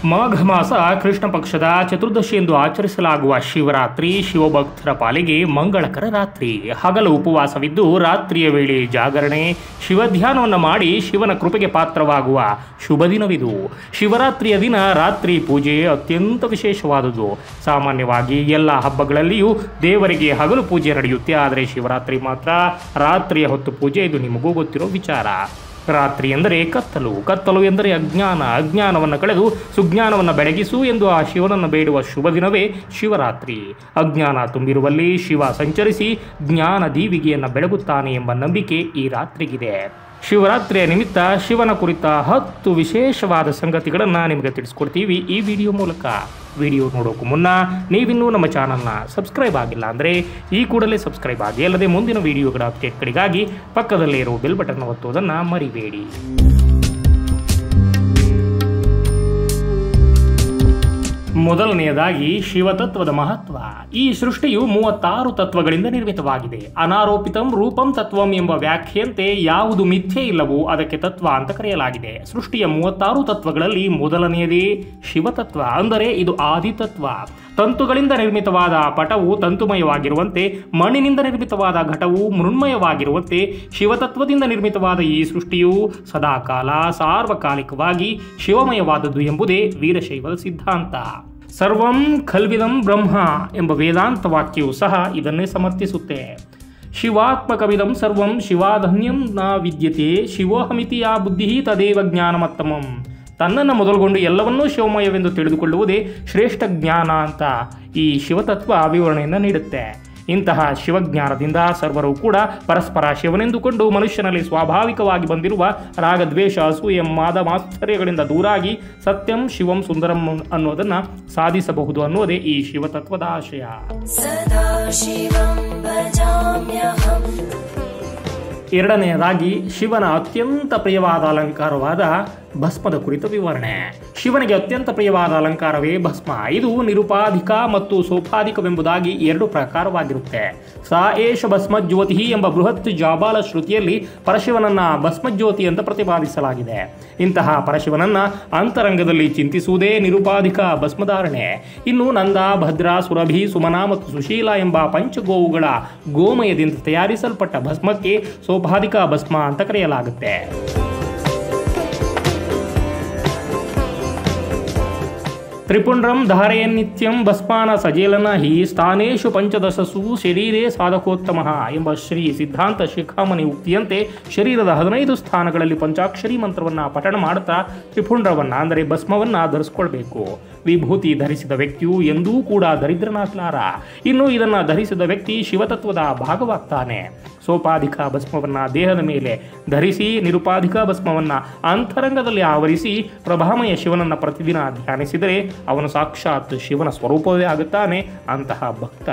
ಮಾಘ ಮಾಸ ಕೃಷ್ಣ ಪಕ್ಷದ ಚತುರ್ದಶಿ ಎಂದು ಆಚರಿಸಲಾಗುವ ಶಿವರಾತ್ರಿ ಶಿವಭಕ್ತರ ಪಾಲಿಗೆ ಮಂಗಳಕರ ರಾತ್ರಿ ಹಗಲು ಉಪವಾಸವಿದ್ದು ರಾತ್ರಿಯ ವೇಳೆ ಜಾಗರಣೆ ಶಿವಧ್ಯಾನವನ್ನು ಮಾಡಿ ಶಿವನ ಕೃಪೆಗೆ ಪಾತ್ರವಾಗುವ ಶುಭ ದಿನವಿದು ಶಿವರಾತ್ರಿಯ ದಿನ ರಾತ್ರಿ ಪೂಜೆ ಅತ್ಯಂತ ವಿಶೇಷವಾದುದು ಸಾಮಾನ್ಯವಾಗಿ ಎಲ್ಲ ಹಬ್ಬಗಳಲ್ಲಿಯೂ ದೇವರಿಗೆ ಹಗಲು ಪೂಜೆ ನಡೆಯುತ್ತೆ ಆದರೆ ಶಿವರಾತ್ರಿ ಮಾತ್ರ ರಾತ್ರಿಯ ಹೊತ್ತು ಪೂಜೆ ಇದು ನಿಮಗೂ ಗೊತ್ತಿರೋ ವಿಚಾರ ರಾತ್ರಿ ಎಂದರೆ ಕತ್ತಲು ಕತ್ತಲು ಎಂದರೆ ಅಜ್ಞಾನ ಅಜ್ಞಾನವನ್ನು ಕಳೆದು ಸುಜ್ಞಾನವನ್ನು ಬೆಳಗಿಸು ಎಂದು ಆ ಶಿವನನ್ನು ಬೇಡುವ ಶುಭ ದಿನವೇ ಶಿವರಾತ್ರಿ ಅಜ್ಞಾನ ತುಂಬಿರುವಲ್ಲಿ ಶಿವ ಸಂಚರಿಸಿ ಜ್ಞಾನ ದೀವಿಗೆಯನ್ನು ಬೆಳಗುತ್ತಾನೆ ಎಂಬ ನಂಬಿಕೆ ಈ ರಾತ್ರಿಗಿದೆ ಶಿವರಾತ್ರಿಯ ನಿಮಿತ್ತ ಶಿವನ ಕುರಿತ ಹತ್ತು ವಿಶೇಷವಾದ ಸಂಗತಿಗಳನ್ನು ನಿಮಗೆ ತಿಳಿಸ್ಕೊಡ್ತೀವಿ ಈ ವಿಡಿಯೋ ಮೂಲಕ ವಿಡಿಯೋ ನೋಡೋಕ್ಕೂ ಮುನ್ನ ನೀವಿನ್ನೂ ನಮ್ಮ ಚಾನಲ್ನ ಸಬ್ಸ್ಕ್ರೈಬ್ ಆಗಿಲ್ಲ ಅಂದರೆ ಈ ಕೂಡಲೇ ಸಬ್ಸ್ಕ್ರೈಬ್ ಆಗಿ ಅಲ್ಲದೆ ಮುಂದಿನ ವಿಡಿಯೋಗಳ ಅಪ್ಡೇಟ್ಗಳಿಗಾಗಿ ಪಕ್ಕದಲ್ಲೇ ಇರೋ ಬೆಲ್ ಬಟನ್ ಒತ್ತುವುದನ್ನು ಮರಿಬೇಡಿ ಮೊದಲನೆಯದಾಗಿ ಶಿವತತ್ವದ ಮಹತ್ವ ಈ ಸೃಷ್ಟಿಯು ಮೂವತ್ತಾರು ತತ್ವಗಳಿಂದ ನಿರ್ಮಿತವಾಗಿದೆ ಅನಾರೋಪಿತಂ ರೂಪಂ ತತ್ವಂ ಎಂಬ ವ್ಯಾಖ್ಯೆಯಂತೆ ಯಾವುದು ಮಿಥ್ಯೆ ಇಲ್ಲವೋ ಅದಕ್ಕೆ ತತ್ವ ಅಂತ ಕರೆಯಲಾಗಿದೆ ಸೃಷ್ಟಿಯ ಮೂವತ್ತಾರು ತತ್ವಗಳಲ್ಲಿ ಮೊದಲನೆಯದೇ ಶಿವತತ್ವ ಅಂದರೆ ಇದು ಆದಿತತ್ವ ತಂತುಗಳಿಂದ ನಿರ್ಮಿತವಾದ ಪಟವು ತಂತುಮಯವಾಗಿರುವಂತೆ ಮಣ್ಣಿನಿಂದ ನಿರ್ಮಿತವಾದ ಘಟವು ಮೃಣ್ಮಯವಾಗಿರುವಂತೆ ಶಿವತತ್ವದಿಂದ ನಿರ್ಮಿತವಾದ ಈ ಸೃಷ್ಟಿಯು ಸದಾಕಾಲ ಸಾರ್ವಕಾಲಿಕವಾಗಿ ಶಿವಮಯವಾದದ್ದು ಎಂಬುದೇ ವೀರಶೈವದ ಸಿದ್ಧಾಂತ ಸರ್ವಂ ಖಲ್ವಿದಂ ಬ್ರಹ್ಮ ಎಂಬ ವೇದಾಂತ ವಾಕ್ಯವು ಸಹ ಇದನ್ನೇ ಸಮರ್ಥಿಸುತ್ತೆ ಶಿವಾತ್ಮಕವಿದಂ ಸರ್ವಂ ಶಿವಾಧನ್ಯಂ ನ ವಿದ್ಯತೆ ಶಿವೋಹಮಿತಿ ಯಾ ಬುದ್ಧಿ ತದೇವ ಜ್ಞಾನಮತ್ತಮಂ ತನ್ನನ್ನು ಮೊದಲುಗೊಂಡು ಎಲ್ಲವನ್ನೂ ಶಿವಮಯವೆಂದು ತಿಳಿದುಕೊಳ್ಳುವುದೇ ಶ್ರೇಷ್ಠ ಜ್ಞಾನ ಅಂತ ಈ ಶಿವತತ್ವ ವಿವರಣೆಯನ್ನು ನೀಡುತ್ತೆ ಇಂತಹ ಶಿವಜ್ಞಾನದಿಂದ ಸರ್ವರು ಕೂಡ ಪರಸ್ಪರ ಶಿವನೆಂದುಕೊಂಡು ಮನುಷ್ಯನಲ್ಲಿ ಸ್ವಾಭಾವಿಕವಾಗಿ ಬಂದಿರುವ ರಾಗದ್ವೇಷ ಅಸೂಯೆ ಮಾದ ಮಾತ್ಸರ್ಯಗಳಿಂದ ದೂರಾಗಿ ಸತ್ಯಂ ಶಿವಂ ಸುಂದರಂ ಅನ್ನೋದನ್ನು ಸಾಧಿಸಬಹುದು ಅನ್ನೋದೇ ಈ ಶಿವತತ್ವದ ಆಶಯ सदा शिवं भजाम्यहम् ಎರಡನೆಯದಾಗಿ ಶಿವನ ಅತ್ಯಂತ ಪ್ರಿಯವಾದ ಅಲಂಕಾರವಾದ ಭಸ್ಮದ ಕುರಿತ ವಿವರಣೆ ಶಿವನಿಗೆ ಅತ್ಯಂತ ಪ್ರಿಯವಾದ ಅಲಂಕಾರವೇ ಭಸ್ಮ ಇದು ನಿರುಪಾಧಿಕ ಮತ್ತು ಸೋಪಾಧಿಕವೆಂಬುದಾಗಿ ಎರಡು ಪ್ರಕಾರವಾಗಿರುತ್ತೆ ಸಾ ಏಷ ಭಸ್ಮಜ್ಯೋತಿ ಎಂಬ ಬೃಹತ್ ಜಾಬಾಲ ಶ್ರುತಿಯಲ್ಲಿ ಪರಶಿವನನ್ನ ಭಸ್ಮಜ್ಯೋತಿ ಅಂತ ಪ್ರತಿಪಾದಿಸಲಾಗಿದೆ ಇಂತಹ ಪರಶಿವನನ್ನ ಅಂತರಂಗದಲ್ಲಿ ಚಿಂತಿಸುವುದೇ ನಿರುಪಾಧಿಕ ಭಸ್ಮಧಾರಣೆ ಇನ್ನು ನಂದ ಭದ್ರ ಸುರಭಿ ಸುಮನ ಮತ್ತು ಸುಶೀಲ ಎಂಬ ಪಂಚಗೋವುಗಳ ಗೋಮಯದಿಂದ ತಯಾರಿಸಲ್ಪಟ್ಟ ಭಸ್ಮಕ್ಕೆ ಸೋಪಾಧಿಕ ಭಸ್ಮ ಅಂತ ಕರೆಯಲಾಗುತ್ತೆ ತ್ರಿಪುಂಡ್ರಂ ಧಾರೆಯನ್ನಿತ್ಯಂ ಭಸ್ಮಾನ ಸಜೇಲನ ಹಿ ಸ್ಥಾನೇಶು ಪಂಚದಶಸು ಶರೀರೇ ಸಾಧಕೋತ್ತಮ ಎಂಬ ಶ್ರೀ ಸಿದ್ಧಾಂತ ಶಿಖಾಮಣಿ ಉಕ್ತಿಯಂತೆ ಶರೀರದ ಹದಿನೈದು ಸ್ಥಾನಗಳಲ್ಲಿ ಪಂಚಾಕ್ಷರಿ ಮಂತ್ರವನ್ನು ಪಠಣ ಮಾಡುತ್ತಾ ತ್ರಿಪುಂಡ್ರವನ್ನ ಅಂದರೆ ಭಸ್ಮವನ್ನ ಧರಿಸ್ಕೊಳ್ಬೇಕು ವಿಭೂತಿ ಧರಿಸಿದ ವ್ಯಕ್ತಿಯು ಎಂದೂ ಕೂಡ ದರಿದ್ರನಾಗ್ಲಾರ ಇನ್ನು ಇದನ್ನು ಧರಿಸಿದ ವ್ಯಕ್ತಿ ಶಿವತತ್ವದ ಭಾಗವಾಗ್ತಾನೆ ಸೋಪಾಧಿಕ ಭಸ್ಮವನ್ನ ದೇಹದ ಮೇಲೆ ಧರಿಸಿ ನಿರುಪಾಧಿಕ ಭಸ್ಮವನ್ನ ಅಂತರಂಗದಲ್ಲಿ ಆವರಿಸಿ ಪ್ರಭಾಮಯ ಶಿವನನ್ನ ಪ್ರತಿದಿನ ಧ್ಯಾನಿಸಿದರೆ ಅವನು ಸಾಕ್ಷಾತ್ ಶಿವನ ಸ್ವರೂಪವೇ ಆಗುತ್ತಾನೆ ಅಂತಹ ಭಕ್ತ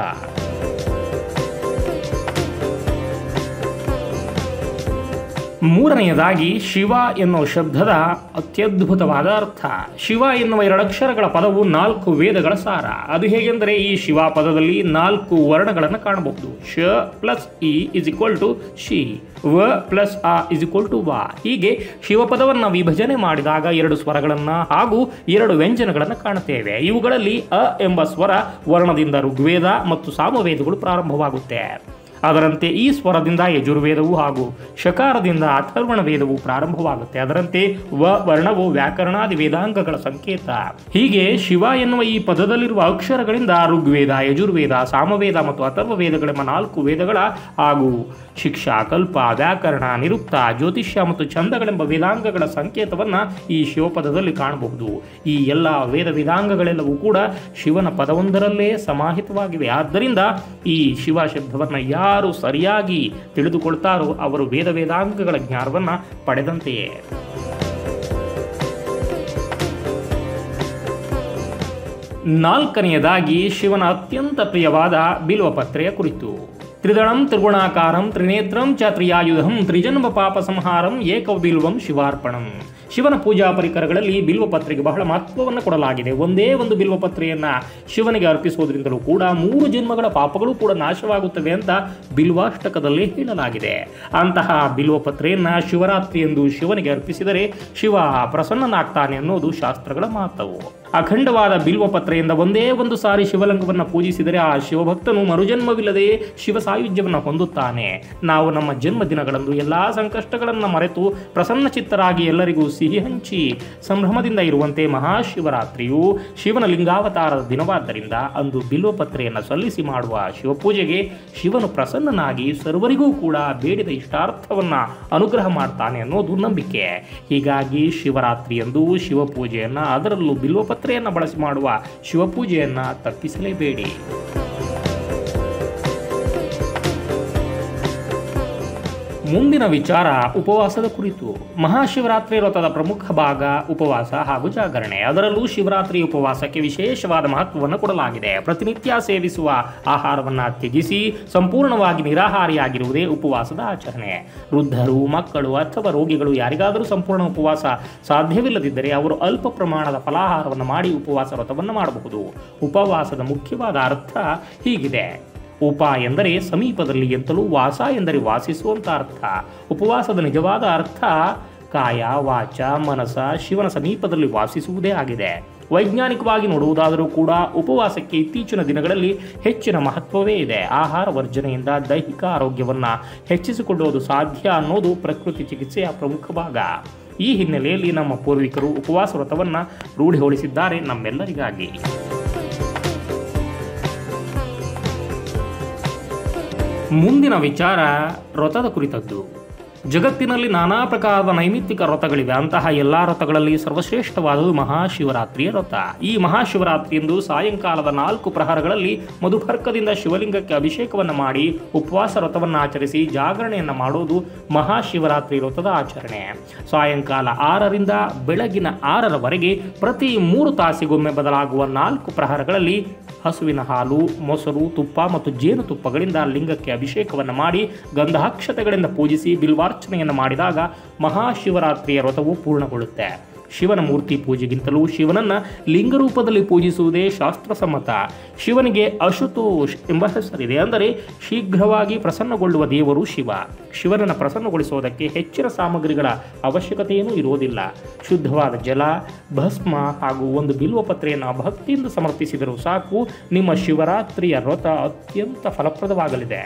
ಮೂರನೆಯದಾಗಿ ಶಿವ ಎನ್ನುವ ಶಬ್ದದ ಅತ್ಯದ್ಭುತವಾದ ಅರ್ಥ ಶಿವ ಎನ್ನುವ ಎರಡಕ್ಷರಗಳ ಪದವು ನಾಲ್ಕು ವೇದಗಳ ಸಾರ ಅದು ಹೇಗೆಂದರೆ ಈ ಶಿವ ಪದದಲ್ಲಿ ನಾಲ್ಕು ವರ್ಣಗಳನ್ನು ಕಾಣಬಹುದು ಶ ಪ್ಲಸ್ ಇ ಇಸ್ ಇಕ್ವಲ್ ಟು ಶಿ ವ ಪ್ಲಸ್ ಆ ಇಸ್ ಇಕ್ವಲ್ ಟು ವ ಹೀಗೆ ಶಿವಪದವನ್ನು ವಿಭಜನೆ ಮಾಡಿದಾಗ ಎರಡು ಸ್ವರಗಳನ್ನು ಹಾಗೂ ಎರಡು ವ್ಯಂಜನಗಳನ್ನು ಕಾಣುತ್ತೇವೆ ಇವುಗಳಲ್ಲಿ ಅ ಎಂಬ ಸ್ವರ ವರ್ಣದಿಂದ ಋಗ್ವೇದ ಮತ್ತು ಸಾಮವೇದಗಳು ಪ್ರಾರಂಭವಾಗುತ್ತೆ ಅದರಂತೆ ಈ ಸ್ವರದಿಂದ ಯಜುರ್ವೇದವು ಹಾಗೂ ಶಕಾರದಿಂದ ಅಥರ್ವಣ ವೇದವು ಪ್ರಾರಂಭವಾಗುತ್ತೆ ಅದರಂತೆ ವ ವರ್ಣವು ವ್ಯಾಕರಣಾದಿ ವೇದಾಂಗಗಳ ಸಂಕೇತ ಹೀಗೆ ಶಿವ ಎನ್ನುವ ಈ ಪದದಲ್ಲಿರುವ ಅಕ್ಷರಗಳಿಂದ ಋಗ್ವೇದ ಯಜುರ್ವೇದ ಸಾಮವೇದ ಮತ್ತು ಅಥರ್ವ ವೇದಗಳೆಂಬ ನಾಲ್ಕು ವೇದಗಳ ಹಾಗೂ ಶಿಕ್ಷಾ ಕಲ್ಪ ವ್ಯಾಕರಣ ನಿರುಕ್ತ ಜ್ಯೋತಿಷ್ಯ ಮತ್ತು ಛಂದಗಳೆಂಬ ವೇದಾಂಗಗಳ ಸಂಕೇತವನ್ನ ಈ ಶಿವಪದದಲ್ಲಿ ಕಾಣಬಹುದು ಈ ಎಲ್ಲ ವೇದ ವೇದಾಂಗಗಳೆಲ್ಲವೂ ಕೂಡ ಶಿವನ ಪದವೊಂದರಲ್ಲೇ ಸಮಾಹಿತವಾಗಿವೆ ಆದ್ದರಿಂದ ಈ ಶಿವ ಶಬ್ದವನ್ನು ಯಾರು ಸರಿಯಾಗಿ ತಿಳಿದುಕೊಳ್ತಾರೋ ಅವರು ವೇದ ವೇದಾಂಗಗಳ ಜ್ಞಾನವನ್ನ ಪಡೆದಂತೆಯೇ ನಾಲ್ಕನೆಯದಾಗಿ ಶಿವನ ಅತ್ಯಂತ ಪ್ರಿಯವಾದ ಬಿಲ್ವಪತ್ರೆಯ ಕುರಿತು ತ್ರಿದಳಂ ತ್ರಿಗುಣಾಕಾರಂ ತ್ರಿನೇತ್ರಂ ಚ ತ್ರಿಯಾಯುಧಂ ತ್ರಿಜನ್ಮ ಪಾಪ ಸಂಹಾರಂ ಏಕಬಿಲ್ವಂ ಶಿವಾರ್ಪಣಂ ಶಿವನ ಪೂಜಾ ಪರಿಕರಗಳಲ್ಲಿ ಬಿಲ್ವಪತ್ರೆಗೆ ಬಹಳ ಮಹತ್ವವನ್ನು ಕೊಡಲಾಗಿದೆ ಒಂದೇ ಒಂದು ಬಿಲ್ವಪತ್ರೆಯನ್ನ ಶಿವನಿಗೆ ಅರ್ಪಿಸುವುದರಿಂದಲೂ ಕೂಡ ಮೂರು ಜನ್ಮಗಳ ಪಾಪಗಳು ಕೂಡ ನಾಶವಾಗುತ್ತವೆ ಅಂತ ಬಿಲ್ವಾಷ್ಟಕದಲ್ಲಿ ಹೇಳಲಾಗಿದೆ ಅಂತಹ ಬಿಲ್ವಪತ್ರೆಯನ್ನ ಶಿವರಾತ್ರಿ ಎಂದು ಶಿವನಿಗೆ ಅರ್ಪಿಸಿದರೆ ಶಿವ ಪ್ರಸನ್ನನಾಗ್ತಾನೆ ಅನ್ನೋದು ಶಾಸ್ತ್ರಗಳ ಮಾತವು ಅಖಂಡವಾದ ಬಿಲ್ವಪತ್ರೆಯಿಂದ ಒಂದೇ ಒಂದು ಸಾರಿ ಶಿವಲಿಂಗವನ್ನು ಪೂಜಿಸಿದರೆ ಆ ಶಿವಭಕ್ತನು ಮರುಜನ್ಮವಿಲ್ಲದೆ ಶಿವ ಸಾಯುಜ್ಯವನ್ನು ಹೊಂದುತ್ತಾನೆ ನಾವು ನಮ್ಮ ಜನ್ಮ ದಿನಗಳಂದು ಎಲ್ಲಾ ಸಂಕಷ್ಟಗಳನ್ನು ಮರೆತು ಪ್ರಸನ್ನ ಚಿತ್ತರಾಗಿ ಎಲ್ಲರಿಗೂ ಸಿಹಿ ಹಂಚಿ ಸಂಭ್ರಮದಿಂದ ಇರುವಂತೆ ಮಹಾಶಿವರಾತ್ರಿಯು ಶಿವನ ಲಿಂಗಾವತಾರದ ದಿನವಾದ್ದರಿಂದ ಅಂದು ಬಿಲ್ವಪತ್ರೆಯನ್ನು ಸಲ್ಲಿಸಿ ಮಾಡುವ ಶಿವಪೂಜೆಗೆ ಶಿವನು ಪ್ರಸನ್ನನಾಗಿ ಸರ್ವರಿಗೂ ಕೂಡ ಬೇಡಿದ ಇಷ್ಟಾರ್ಥವನ್ನ ಅನುಗ್ರಹ ಮಾಡ್ತಾನೆ ಅನ್ನೋದು ನಂಬಿಕೆ ಹೀಗಾಗಿ ಶಿವರಾತ್ರಿಯಂದು ಶಿವಪೂಜೆಯನ್ನ ಅದರಲ್ಲೂ ಬಿಲ್ವಪತ್ರೆಯನ್ನು ಬಳಸಿ ಮಾಡುವ ಶಿವಪೂಜೆಯನ್ನ ತಪ್ಪಿಸಲೇಬೇಡಿ ಮುಂದಿನ ವಿಚಾರ ಉಪವಾಸದ ಕುರಿತು ಮಹಾಶಿವರಾತ್ರಿ ವ್ರತದ ಪ್ರಮುಖ ಭಾಗ ಉಪವಾಸ ಹಾಗೂ ಜಾಗರಣೆ ಅದರಲ್ಲೂ ಶಿವರಾತ್ರಿ ಉಪವಾಸಕ್ಕೆ ವಿಶೇಷವಾದ ಮಹತ್ವವನ್ನು ಕೊಡಲಾಗಿದೆ ಪ್ರತಿನಿತ್ಯ ಸೇವಿಸುವ ಆಹಾರವನ್ನ ತ್ಯಜಿಸಿ ಸಂಪೂರ್ಣವಾಗಿ ನಿರಾಹಾರಿಯಾಗಿರುವುದೇ ಉಪವಾಸದ ಆಚರಣೆ ವೃದ್ಧರು ಮಕ್ಕಳು ಅಥವಾ ರೋಗಿಗಳು ಯಾರಿಗಾದರೂ ಸಂಪೂರ್ಣ ಉಪವಾಸ ಸಾಧ್ಯವಿಲ್ಲದಿದ್ದರೆ ಅವರು ಅಲ್ಪ ಪ್ರಮಾಣದ ಫಲಾಹಾರವನ್ನು ಮಾಡಿ ಉಪವಾಸ ವ್ರತವನ್ನು ಮಾಡಬಹುದು ಉಪವಾಸದ ಮುಖ್ಯವಾದ ಅರ್ಥ ಹೀಗಿದೆ ಉಪ ಎಂದರೆ ಸಮೀಪದಲ್ಲಿ ಎಂತಲೂ ವಾಸ ಎಂದರೆ ವಾಸಿಸುವಂತ ಅರ್ಥ ಉಪವಾಸದ ನಿಜವಾದ ಅರ್ಥ ಕಾಯ ವಾಚ ಮನಸ ಶಿವನ ಸಮೀಪದಲ್ಲಿ ವಾಸಿಸುವುದೇ ಆಗಿದೆ ವೈಜ್ಞಾನಿಕವಾಗಿ ನೋಡುವುದಾದರೂ ಕೂಡ ಉಪವಾಸಕ್ಕೆ ಇತ್ತೀಚಿನ ದಿನಗಳಲ್ಲಿ ಹೆಚ್ಚಿನ ಮಹತ್ವವೇ ಇದೆ ಆಹಾರ ವರ್ಜನೆಯಿಂದ ದೈಹಿಕ ಆರೋಗ್ಯವನ್ನು ಹೆಚ್ಚಿಸಿಕೊಳ್ಳುವುದು ಸಾಧ್ಯ ಅನ್ನೋದು ಪ್ರಕೃತಿ ಚಿಕಿತ್ಸೆಯ ಪ್ರಮುಖ ಭಾಗ ಈ ಹಿನ್ನೆಲೆಯಲ್ಲಿ ನಮ್ಮ ಪೂರ್ವಿಕರು ಉಪವಾಸ ವ್ರತವನ್ನು ರೂಢಿಗೊಳಿಸಿದ್ದಾರೆ ನಮ್ಮೆಲ್ಲರಿಗಾಗಿ ಮುಂದಿನ ವಿಚಾರ ವ್ರತದ ಕುರಿತದ್ದು ಜಗತ್ತಿನಲ್ಲಿ ನಾನಾ ಪ್ರಕಾರದ ನೈಮಿತ್ತಿಕ ವ್ರತಗಳಿವೆ ಅಂತಹ ಎಲ್ಲ ವ್ರತಗಳಲ್ಲಿ ಸರ್ವಶ್ರೇಷ್ಠವಾದುದು ಮಹಾಶಿವರಾತ್ರಿಯ ವ್ರತ ಈ ಮಹಾಶಿವರಾತ್ರಿಯಂದು ಸಾಯಂಕಾಲದ ನಾಲ್ಕು ಪ್ರಹರಗಳಲ್ಲಿ ಮಧುಪರ್ಕದಿಂದ ಶಿವಲಿಂಗಕ್ಕೆ ಅಭಿಷೇಕವನ್ನು ಮಾಡಿ ಉಪವಾಸ ವ್ರತವನ್ನು ಆಚರಿಸಿ ಜಾಗರಣೆಯನ್ನು ಮಾಡೋದು ಮಹಾಶಿವರಾತ್ರಿ ವ್ರತದ ಆಚರಣೆ ಸಾಯಂಕಾಲ ಆರರಿಂದ ಬೆಳಗಿನ ಆರರವರೆಗೆ ಪ್ರತಿ ಮೂರು ತಾಸಿಗೊಮ್ಮೆ ಬದಲಾಗುವ ನಾಲ್ಕು ಪ್ರಹರಗಳಲ್ಲಿ ಹಸುವಿನ ಹಾಲು ಮೊಸರು ತುಪ್ಪ ಮತ್ತು ಜೇನುತುಪ್ಪಗಳಿಂದ ಲಿಂಗಕ್ಕೆ ಅಭಿಷೇಕವನ್ನು ಮಾಡಿ ಗಂಧಾಕ್ಷತೆಗಳಿಂದ ಪೂಜಿಸಿ ಬಿಲ್ವಾರ್ಚನೆಯನ್ನು ಮಾಡಿದಾಗ ಮಹಾಶಿವರಾತ್ರಿಯ ವ್ರತವು ಪೂರ್ಣಗೊಳ್ಳುತ್ತೆ ಶಿವನ ಮೂರ್ತಿ ಪೂಜೆಗಿಂತಲೂ ಶಿವನನ್ನ ಲಿಂಗ ರೂಪದಲ್ಲಿ ಪೂಜಿಸುವುದೇ ಶಾಸ್ತ್ರಸಮ್ಮತ ಶಿವನಿಗೆ ಅಶುತೋಷ್ ಎಂಬ ಹೆಸರಿದೆ ಅಂದರೆ ಶೀಘ್ರವಾಗಿ ಪ್ರಸನ್ನಗೊಳ್ಳುವ ದೇವರು ಶಿವ ಶಿವನನ್ನು ಪ್ರಸನ್ನಗೊಳಿಸುವುದಕ್ಕೆ ಹೆಚ್ಚಿನ ಸಾಮಗ್ರಿಗಳ ಅವಶ್ಯಕತೆಯೇನೂ ಇರುವುದಿಲ್ಲ ಶುದ್ಧವಾದ ಜಲ ಭಸ್ಮ ಹಾಗೂ ಒಂದು ಬಿಲ್ವಪತ್ರೆಯನ್ನು ಭಕ್ತಿಯಿಂದ ಸಮರ್ಪಿಸಿದರೂ ಸಾಕು ನಿಮ್ಮ ಶಿವರಾತ್ರಿಯ ವ್ರತ ಅತ್ಯಂತ ಫಲಪ್ರದವಾಗಲಿದೆ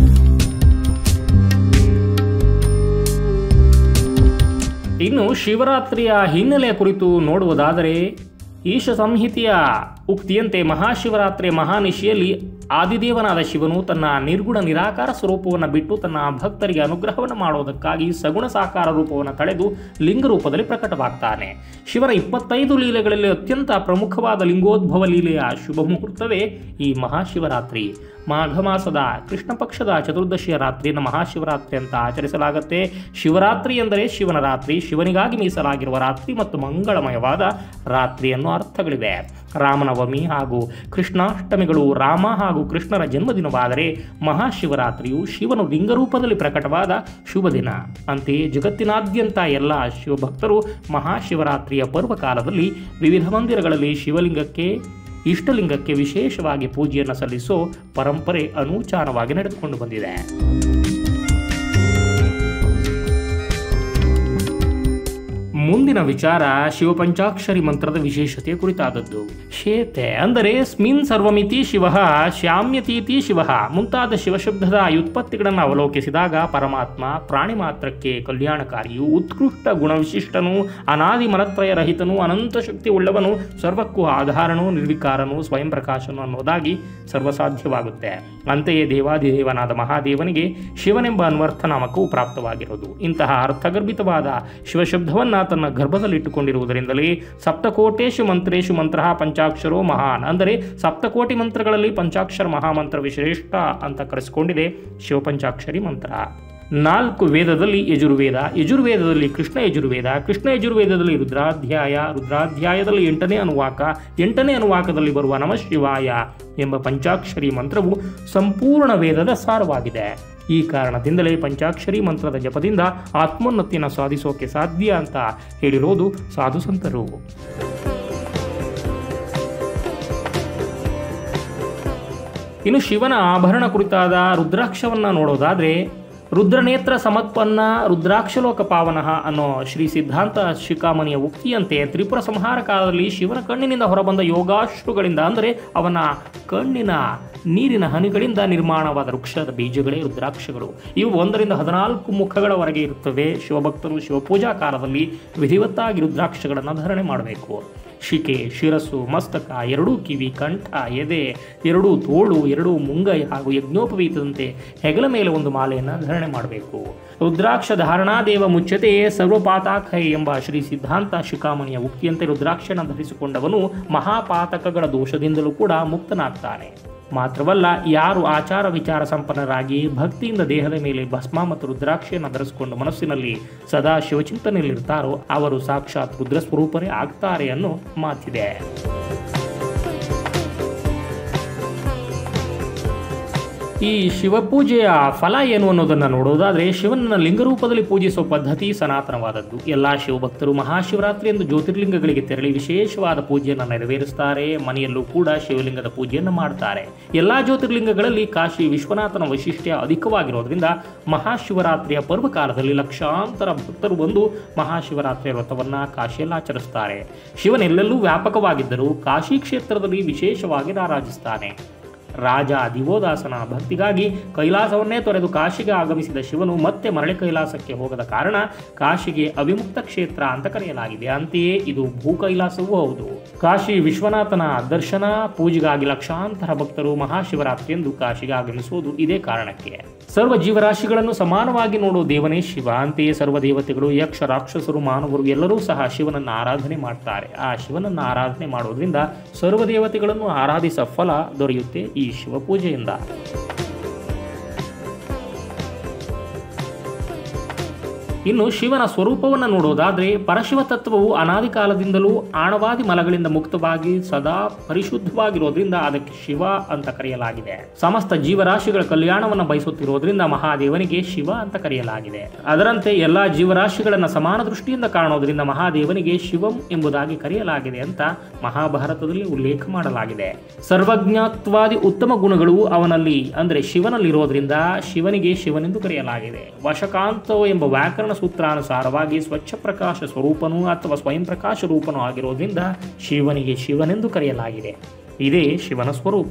ಇನ್ನು ಶಿವರಾತ್ರಿಯ ಹಿನ್ನೆಲೆಯ ಕುರಿತು ನೋಡುವುದಾದರೆ ಈಶ ಸಂಹಿತೆಯ ಉಕ್ತಿಯಂತೆ ಮಹಾಶಿವರಾತ್ರಿಯ ಮಹಾನಿಶಿಯಲ್ಲಿ ಆದಿದೇವನಾದ ಶಿವನು ತನ್ನ ನಿರ್ಗುಣ ನಿರಾಕಾರ ಸ್ವರೂಪವನ್ನು ಬಿಟ್ಟು ತನ್ನ ಭಕ್ತರಿಗೆ ಅನುಗ್ರಹವನ್ನು ಮಾಡುವುದಕ್ಕಾಗಿ ಸಗುಣ ಸಾಕಾರ ರೂಪವನ್ನು ತಳೆದು ಲಿಂಗ ರೂಪದಲ್ಲಿ ಪ್ರಕಟವಾಗ್ತಾನೆ ಶಿವನ ಇಪ್ಪತ್ತೈದು ಲೀಲೆಗಳಲ್ಲಿ ಅತ್ಯಂತ ಪ್ರಮುಖವಾದ ಲಿಂಗೋದ್ಭವ ಲೀಲೆಯ ಶುಭ ಮುಹೂರ್ತವೇ ಈ ಮಹಾಶಿವರಾತ್ರಿ ಮಾಘ ಮಾಸದ ಕೃಷ್ಣ ಪಕ್ಷದ ಚತುರ್ದಶಿಯ ರಾತ್ರಿಯನ್ನು ಮಹಾಶಿವರಾತ್ರಿ ಅಂತ ಆಚರಿಸಲಾಗುತ್ತೆ ಶಿವರಾತ್ರಿ ಎಂದರೆ ಶಿವನ ರಾತ್ರಿ ಶಿವನಿಗಾಗಿ ಮೀಸಲಾಗಿರುವ ರಾತ್ರಿ ಮತ್ತು ಮಂಗಳಮಯವಾದ ರಾತ್ರಿ ಅನ್ನೋ ಅರ್ಥಗಳಿವೆ ರಾಮನವಮಿ ಹಾಗೂ ಕೃಷ್ಣಾಷ್ಟಮಿಗಳು ರಾಮ ಹಾಗೂ ಕೃಷ್ಣರ ಜನ್ಮದಿನವಾದರೆ ಮಹಾಶಿವರಾತ್ರಿಯು ಶಿವನು ಲಿಂಗರೂಪದಲ್ಲಿ ಪ್ರಕಟವಾದ ಶುಭ ದಿನ ಅಂತೆಯೇ ಜಗತ್ತಿನಾದ್ಯಂತ ಎಲ್ಲ ಶಿವಭಕ್ತರು ಮಹಾಶಿವರಾತ್ರಿಯ ಪರ್ವಕಾಲದಲ್ಲಿ ವಿವಿಧ ಮಂದಿರಗಳಲ್ಲಿ ಶಿವಲಿಂಗಕ್ಕೆ ಇಷ್ಟಲಿಂಗಕ್ಕೆ ವಿಶೇಷವಾಗಿ ಪೂಜೆಯನ್ನು ಸಲ್ಲಿಸೋ ಪರಂಪರೆ ಅನೂಚಾನವಾಗಿ ನಡೆದುಕೊಂಡು ಬಂದಿದೆ ಮುಂದಿನ ವಿಚಾರ ಶಿವಪಂಚಾಕ್ಷರಿ ಮಂತ್ರದ ವಿಶೇಷತೆಯ ಕುರಿತಾದದ್ದು ಶೇತೆ ಅಂದರೆ ಸ್ಮಿನ್ ಸರ್ವಮಿತಿ ಶಿವ ಶ್ಯಾಮ್ಯತೀತಿ ಶಿವ ಮುಂತಾದ ಶಿವಶಬ್ದದ ವ್ಯುತ್ಪತ್ತಿಗಳನ್ನು ಅವಲೋಕಿಸಿದಾಗ ಪರಮಾತ್ಮ ಪ್ರಾಣಿ ಮಾತ್ರಕ್ಕೆ ಕಲ್ಯಾಣಕಾರಿಯು ಉತ್ಕೃಷ್ಟ ಗುಣವಿಶಿಷ್ಟನು ಅನಾದಿ ಮನತ್ರಯ ರಹಿತನು ಅನಂತ ಶಕ್ತಿ ಉಳ್ಳವನು ಸರ್ವಕ್ಕೂ ಆಧಾರನು ನಿರ್ವಿಕಾರನು ಸ್ವಯಂ ಪ್ರಕಾಶನು ಅನ್ನೋದಾಗಿ ಸರ್ವಸಾಧ್ಯವಾಗುತ್ತೆ ಅಂತೆಯೇ ದೇವಾದಿದೇವನಾದ ಮಹಾದೇವನಿಗೆ ಶಿವನೆಂಬ ಅನ್ವರ್ಥ ನಾಮಕವು ಪ್ರಾಪ್ತವಾಗಿರುವುದು ಇಂತಹ ಅರ್ಥಗರ್ಭಿತವಾದ ಶಿವಶಬ್ದವನ್ನ ತನ್ನ ಗರ್ಭದಲ್ಲಿಟ್ಟುಕೊಂಡಿರುವುದರಿಂದಲೇ ಸಪ್ತಕೋಟೇಶು ಮಂತ್ರೇಶು ಮಂತ್ರ ಪಂಚಾಕ್ಷರೋ ಮಹಾನ್ ಅಂದರೆ ಸಪ್ತಕೋಟಿ ಮಂತ್ರಗಳಲ್ಲಿ ಪಂಚಾಕ್ಷರ ಮಹಾಮಂತ್ರ ವಿಶ್ರೇಷ್ಠ ಅಂತ ಕರೆಸಿಕೊಂಡಿದೆ ಶಿವಪಂಚಾಕ್ಷರಿ ಮಂತ್ರ ನಾಲ್ಕು ವೇದದಲ್ಲಿ ಯಜುರ್ವೇದ ಯಜುರ್ವೇದದಲ್ಲಿ ಕೃಷ್ಣ ಯಜುರ್ವೇದ ಕೃಷ್ಣ ಯಜುರ್ವೇದದಲ್ಲಿ ರುದ್ರಾಧ್ಯಾಯ ರುದ್ರಾಧ್ಯಾಯದಲ್ಲಿ ಎಂಟನೇ ಅನುವಾಕ ಎಂಟನೇ ಅನುವಾಕದಲ್ಲಿ ಬರುವ ನಮಃ ಶಿವಾಯ ಎಂಬ ಪಂಚಾಕ್ಷರಿ ಮಂತ್ರವು ಸಂಪೂರ್ಣ ವೇದದ ಸಾರವಾಗಿದೆ ಈ ಕಾರಣದಿಂದಲೇ ಪಂಚಾಕ್ಷರಿ ಮಂತ್ರದ ಜಪದಿಂದ ಆತ್ಮೋನ್ನತಿಯನ್ನು ಸಾಧಿಸೋಕೆ ಸಾಧ್ಯ ಅಂತ ಹೇಳಿರೋದು ಸಾಧು ಸಂತರು ಇನ್ನು ಶಿವನ ಆಭರಣ ಕುರಿತಾದ ರುದ್ರಾಕ್ಷವನ್ನು ನೋಡೋದಾದ್ರೆ ರುದ್ರನೇತ್ರ ಸಮತ್ಪನ್ನ ರುದ್ರಾಕ್ಷಲೋಕ ಪಾವನಃ ಅನ್ನೋ ಶ್ರೀ ಸಿದ್ಧಾಂತ ಶಿಖಾಮಣಿಯ ಉಕ್ತಿಯಂತೆ ತ್ರಿಪುರ ಸಂಹಾರ ಕಾಲದಲ್ಲಿ ಶಿವನ ಕಣ್ಣಿನಿಂದ ಹೊರಬಂದ ಯೋಗಾಶ್ರುಗಳಿಂದ ಅಂದರೆ ಅವನ ಕಣ್ಣಿನ ನೀರಿನ ಹನಿಗಳಿಂದ ನಿರ್ಮಾಣವಾದ ವೃಕ್ಷದ ಬೀಜಗಳೇ ರುದ್ರಾಕ್ಷಗಳು ಇವು ಒಂದರಿಂದ ಹದಿನಾಲ್ಕು ಮುಖಗಳವರೆಗೆ ಇರುತ್ತವೆ ಶಿವಭಕ್ತರು ಶಿವಪೂಜಾ ಕಾಲದಲ್ಲಿ ವಿಧಿವತ್ತಾಗಿ ರುದ್ರಾಕ್ಷಗಳನ್ನು ಧಾರಣೆ ಮಾಡಬೇಕು ಶಿಕೆ ಶಿರಸ್ಸು ಮಸ್ತಕ ಎರಡೂ ಕಿವಿ ಕಂಠ ಎದೆ ಎರಡೂ ತೋಳು ಎರಡೂ ಮುಂಗೈ ಹಾಗೂ ಯಜ್ಞೋಪವೀತದಂತೆ ಹೆಗಲ ಮೇಲೆ ಒಂದು ಮಾಲೆಯನ್ನು ಧಾರಣೆ ಮಾಡಬೇಕು ರುದ್ರಾಕ್ಷ ಧಾರಣಾದೇವ ಮುಚ್ಚತೆ ಸರ್ವಪಾತಾಖೈ ಎಂಬ ಶ್ರೀ ಸಿದ್ಧಾಂತ ಶಿಖಾಮಣಿಯ ಉಕ್ತಿಯಂತೆ ರುದ್ರಾಕ್ಷನ ಧರಿಸಿಕೊಂಡವನು ಮಹಾಪಾತಕಗಳ ದೋಷದಿಂದಲೂ ಕೂಡ ಮುಕ್ತನಾಗ್ತಾನೆ ಮಾತ್ರವಲ್ಲ ಯಾರು ಆಚಾರ ವಿಚಾರ ಸಂಪನ್ನರಾಗಿ ಭಕ್ತಿಯಿಂದ ದೇಹದ ಮೇಲೆ ಭಸ್ಮ ಮತ್ತು ರುದ್ರಾಕ್ಷಿಯನ್ನು ಧರಿಸಿಕೊಂಡು ಮನಸ್ಸಿನಲ್ಲಿ ಸದಾ ಶಿವಚಿಂತನೆಯಲ್ಲಿರ್ತಾರೋ ಅವರು ಸಾಕ್ಷಾತ್ ರುದ್ರ ಸ್ವರೂಪರೇ ಆಗ್ತಾರೆ ಅನ್ನೋ ಮಾತಿದೆ ಈ ಶಿವಪೂಜೆಯ ಫಲ ಏನು ಅನ್ನೋದನ್ನು ನೋಡೋದಾದ್ರೆ ಶಿವನನ್ನ ಲಿಂಗರೂಪದಲ್ಲಿ ಪೂಜಿಸುವ ಪದ್ಧತಿ ಸನಾತನವಾದದ್ದು ಎಲ್ಲ ಶಿವಭಕ್ತರು ಮಹಾಶಿವರಾತ್ರಿ ಎಂದು ಜ್ಯೋತಿರ್ಲಿಂಗಗಳಿಗೆ ತೆರಳಿ ವಿಶೇಷವಾದ ಪೂಜೆಯನ್ನು ನೆರವೇರಿಸ್ತಾರೆ ಮನೆಯಲ್ಲೂ ಕೂಡ ಶಿವಲಿಂಗದ ಪೂಜೆಯನ್ನು ಮಾಡ್ತಾರೆ ಎಲ್ಲಾ ಜ್ಯೋತಿರ್ಲಿಂಗಗಳಲ್ಲಿ ಕಾಶಿ ವಿಶ್ವನಾಥನ ವೈಶಿಷ್ಟ್ಯ ಅಧಿಕವಾಗಿರೋದ್ರಿಂದ ಮಹಾಶಿವರಾತ್ರಿಯ ಪರ್ವಕಾಲದಲ್ಲಿ ಲಕ್ಷಾಂತರ ಭಕ್ತರು ಬಂದು ಮಹಾಶಿವರಾತ್ರಿಯ ವ್ರತವನ್ನ ಕಾಶಿಯಲ್ಲಿ ಆಚರಿಸ್ತಾರೆ ಶಿವನೆಲ್ಲೆಲ್ಲೂ ವ್ಯಾಪಕವಾಗಿದ್ದರೂ ಕಾಶಿ ಕ್ಷೇತ್ರದಲ್ಲಿ ವಿಶೇಷವಾಗಿ ಆರಾಧಿಸ್ತಾನೆ ರಾಜ ದಿವೋದಾಸನ ಭಕ್ತಿಗಾಗಿ ಕೈಲಾಸವನ್ನೇ ತೊರೆದು ಕಾಶಿಗೆ ಆಗಮಿಸಿದ ಶಿವನು ಮತ್ತೆ ಮರಳಿ ಕೈಲಾಸಕ್ಕೆ ಹೋಗದ ಕಾರಣ ಕಾಶಿಗೆ ಅವಿಮುಕ್ತ ಕ್ಷೇತ್ರ ಅಂತ ಕರೆಯಲಾಗಿದೆ ಅಂತೆಯೇ ಇದು ಭೂ ಕೈಲಾಸವೂ ಹೌದು ಕಾಶಿ ವಿಶ್ವನಾಥನ ದರ್ಶನ ಪೂಜೆಗಾಗಿ ಲಕ್ಷಾಂತರ ಭಕ್ತರು ಮಹಾಶಿವರಾತ್ರಿಯಂದು ಕಾಶಿಗೆ ಆಗಮಿಸುವುದು ಇದೇ ಕಾರಣಕ್ಕೆ ಸರ್ವ ಜೀವರಾಶಿಗಳನ್ನು ಸಮಾನವಾಗಿ ನೋಡುವ ದೇವನೇ ಶಿವ ಅಂತೆಯೇ ಸರ್ವ ದೇವತೆಗಳು ಯಕ್ಷ ರಾಕ್ಷಸರು ಮಾನವರು ಎಲ್ಲರೂ ಸಹ ಶಿವನನ್ನು ಆರಾಧನೆ ಮಾಡ್ತಾರೆ ಆ ಶಿವನನ್ನು ಆರಾಧನೆ ಮಾಡೋದ್ರಿಂದ ಸರ್ವ ದೇವತೆಗಳನ್ನು ಆರಾಧಿಸ ಫಲ ದೊರೆಯುತ್ತೆ ಈ ಶಿವಪೂಜೆಯಿಂದ ಇನ್ನು ಶಿವನ ಸ್ವರೂಪವನ್ನು ನೋಡೋದಾದ್ರೆ ಪರಶಿವ ತತ್ವವು ಅನಾದಿ ಕಾಲದಿಂದಲೂ ಆಣವಾದಿ ಮಲಗಳಿಂದ ಮುಕ್ತವಾಗಿ ಸದಾ ಪರಿಶುದ್ಧವಾಗಿರೋದ್ರಿಂದ ಅದಕ್ಕೆ ಶಿವ ಅಂತ ಕರೆಯಲಾಗಿದೆ ಸಮಸ್ತ ಜೀವರಾಶಿಗಳ ಕಲ್ಯಾಣವನ್ನು ಬಯಸುತ್ತಿರೋದ್ರಿಂದ ಮಹಾದೇವನಿಗೆ ಶಿವ ಅಂತ ಕರೆಯಲಾಗಿದೆ ಅದರಂತೆ ಎಲ್ಲಾ ಜೀವರಾಶಿಗಳನ್ನು ಸಮಾನ ದೃಷ್ಟಿಯಿಂದ ಕಾಣೋದ್ರಿಂದ ಮಹಾದೇವನಿಗೆ ಶಿವಂ ಎಂಬುದಾಗಿ ಕರೆಯಲಾಗಿದೆ ಅಂತ ಮಹಾಭಾರತದಲ್ಲಿ ಉಲ್ಲೇಖ ಮಾಡಲಾಗಿದೆ ಸರ್ವಜ್ಞತ್ವಾದಿ ಉತ್ತಮ ಗುಣಗಳು ಅವನಲ್ಲಿ ಅಂದ್ರೆ ಶಿವನಲ್ಲಿರೋದ್ರಿಂದ ಶಿವನಿಗೆ ಶಿವನೆಂದು ಕರೆಯಲಾಗಿದೆ ವಶಕಾಂತೋ ಎಂಬ ವ್ಯಾಕರಣ ಸೂತ್ರಾನುಸಾರವಾಗಿ ಸ್ವಚ್ಛ ಪ್ರಕಾಶ ಸ್ವರೂಪನೂ ಅಥವಾ ಸ್ವಯಂ ಪ್ರಕಾಶ ರೂಪನೂ ಆಗಿರೋದ್ರಿಂದ ಶಿವನಿಗೆ ಶಿವನೆಂದು ಕರೆಯಲಾಗಿದೆ ಇದೇ ಶಿವನ ಸ್ವರೂಪ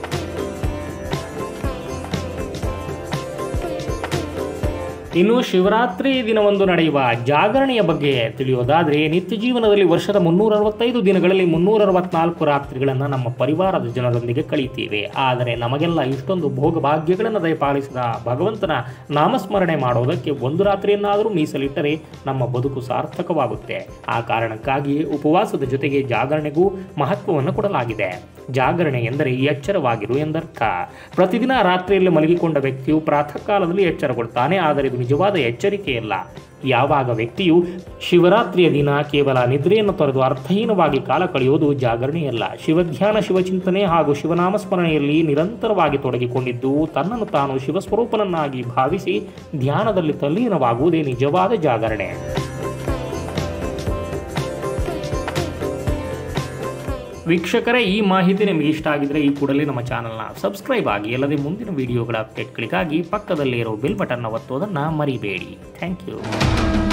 ಇನ್ನು ಶಿವರಾತ್ರಿ ದಿನವೊಂದು ನಡೆಯುವ ಜಾಗರಣೆಯ ಬಗ್ಗೆ ತಿಳಿಯೋದಾದ್ರೆ ನಿತ್ಯ ಜೀವನದಲ್ಲಿ ವರ್ಷದ ಮುನ್ನೂರ ಅರವತ್ತೈದು ದಿನಗಳಲ್ಲಿ ಮುನ್ನೂರ ಅರವತ್ನಾಲ್ಕು ರಾತ್ರಿಗಳನ್ನು ನಮ್ಮ ಪರಿವಾರದ ಜನರೊಂದಿಗೆ ಕಳೀತೀವಿ ಆದರೆ ನಮಗೆಲ್ಲ ಇಷ್ಟೊಂದು ಭೋಗ ಭಾಗ್ಯಗಳನ್ನು ದಯಪಾಲಿಸಿದ ಭಗವಂತನ ನಾಮಸ್ಮರಣೆ ಮಾಡೋದಕ್ಕೆ ಒಂದು ರಾತ್ರಿಯನ್ನಾದರೂ ಮೀಸಲಿಟ್ಟರೆ ನಮ್ಮ ಬದುಕು ಸಾರ್ಥಕವಾಗುತ್ತೆ ಆ ಕಾರಣಕ್ಕಾಗಿ ಉಪವಾಸದ ಜೊತೆಗೆ ಜಾಗರಣೆಗೂ ಮಹತ್ವವನ್ನು ಕೊಡಲಾಗಿದೆ ಜಾಗರಣೆ ಎಂದರೆ ಎಚ್ಚರವಾಗಿರು ಎಂದರ್ಥ ಪ್ರತಿದಿನ ರಾತ್ರಿಯಲ್ಲಿ ಮಲಗಿಕೊಂಡ ವ್ಯಕ್ತಿಯು ಪ್ರಾತಃ ಕಾಲದಲ್ಲಿ ಎಚ್ಚರಗೊಳ್ತಾನೆ ಆದರೆ ಇದು ನಿಜವಾದ ಎಚ್ಚರಿಕೆಯಲ್ಲ ಯಾವಾಗ ವ್ಯಕ್ತಿಯು ಶಿವರಾತ್ರಿಯ ದಿನ ಕೇವಲ ನಿದ್ರೆಯನ್ನು ತೊರೆದು ಅರ್ಥಹೀನವಾಗಿ ಕಾಲ ಕಳೆಯುವುದು ಜಾಗರಣೆಯಲ್ಲ ಶಿವಧ್ಯಾನ ಶಿವಚಿಂತನೆ ಹಾಗೂ ಶಿವನಾಮಸ್ಮರಣೆಯಲ್ಲಿ ನಿರಂತರವಾಗಿ ತೊಡಗಿಕೊಂಡಿದ್ದು ತನ್ನನ್ನು ತಾನು ಶಿವಸ್ವರೂಪನನ್ನಾಗಿ ಭಾವಿಸಿ ಧ್ಯಾನದಲ್ಲಿ ತಲ್ಲೀನವಾಗುವುದೇ ನಿಜವಾದ ಜಾಗರಣೆ ವೀಕ್ಷಕರೇ ಈ ಮಾಹಿತಿ ನಿಮಗೆ ಇಷ್ಟ ಆಗಿದ್ರೆ ಈ ಕೂಡಲೇ ನಮ್ಮ ಚಾನಲ್ನ ಸಬ್ಸ್ಕ್ರೈಬ್ ಆಗಿ ಅಲ್ಲದೆ ಮುಂದಿನ ವಿಡಿಯೋಗಳ ಅಪ್ಡೇಟ್ಗಳಿಗಾಗಿ ಪಕ್ಕದಲ್ಲೇ ಇರೋ ಬೆಲ್ ಬಟನ್ನ ಒತ್ತೋದನ್ನು ಮರಿಬೇಡಿ ಥ್ಯಾಂಕ್ ಯು